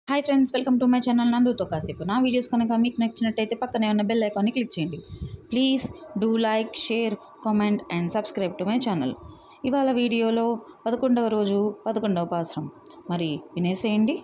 hi friends welcome to my channel నందుతో కాసేపు నా వీడియోస్ కనుక మీకు నచ్చినట్టయితే పక్కనే ఉన్న బెల్ ఐకాన్ని క్లిక్ చేయండి please do like share comment and subscribe to my channel ఇవాళ వీడియోలో పదకొండవ రోజు పదకొండవ పాసరం మరి వినేసేయండి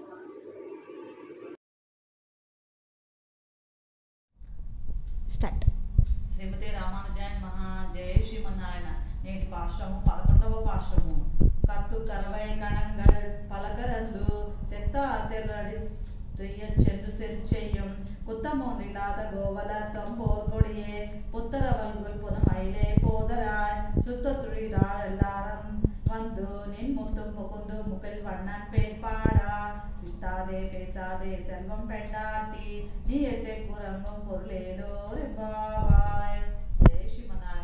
స్టార్ట్ శ్రీమతి రామానుజాయన్ మహా జయ శ్రీమన్నారాయణ నేటి పాశ్రము పదకొండవ పాశ్రము కత్తు కరవై కణంగల్ పలకరందు செத்த தெரடி சென்று செருச்செய்யும் குத்தமோன் இல்லாத கோவல தொம்போர் கொடியே புத்தரவல்குள் புனமயிலே போதராய் சுத்தத்துழிடாள் எல்லாரும் வந்து நின் முத்தும் புகுந்து முகில் வண்ணன் பேர் பாடா சித்தாதே பேசாதே செல்வம் பெண்டாட்டி நீ எத்தை குரங்கும் பொருளேலோ ரெம்பாவாய் జయ శ్రీమన్నారాయణ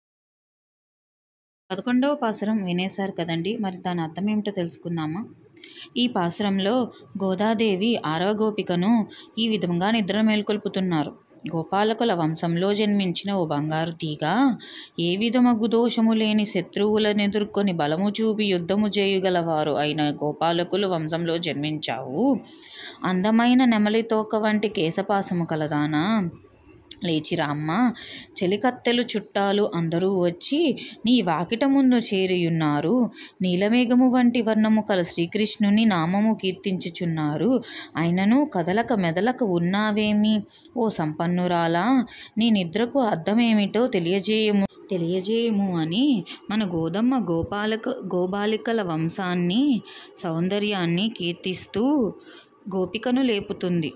పదకొండవ పాసురం వినేశారు కదండి మరి దాని అర్థం ఏమిటో తెలుసుకుందామా ఈ పాసురంలో గోదాదేవి ఆరవ గోపికను ఈ విధంగా నిద్ర మేల్కొల్పుతున్నారు గోపాలకుల వంశంలో జన్మించిన ఓ బంగారు తీగ ఏ విధమగు దోషము లేని శత్రువులను ఎదుర్కొని బలము చూపి యుద్ధము చేయగలవారు అయిన గోపాలకులు వంశంలో జన్మించావు అందమైన నెమలి తోక వంటి కేశపాసము కలదానా లేచిరా అమ్మ చెలికత్తెలు చుట్టాలు అందరూ వచ్చి నీ వాకిట ముందు చేరియున్నారు నీలమేఘము వంటి వర్ణము కల శ్రీకృష్ణుని నామము కీర్తించుచున్నారు అయినను కదలక మెదలక ఉన్నావేమి ఓ సంపన్నురాలా నీ నిద్రకు అర్థమేమిటో తెలియజేయము తెలియజేయము అని మన గోదమ్మ గోపాలక గోబాలికల వంశాన్ని సౌందర్యాన్ని కీర్తిస్తూ గోపికను లేపుతుంది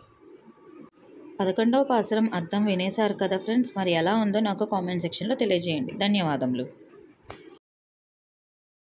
పదకొండవ పాసరం అర్థం వినేశారు కదా ఫ్రెండ్స్ మరి ఎలా ఉందో నాకు కామెంట్ సెక్షన్లో తెలియజేయండి ధన్యవాదములు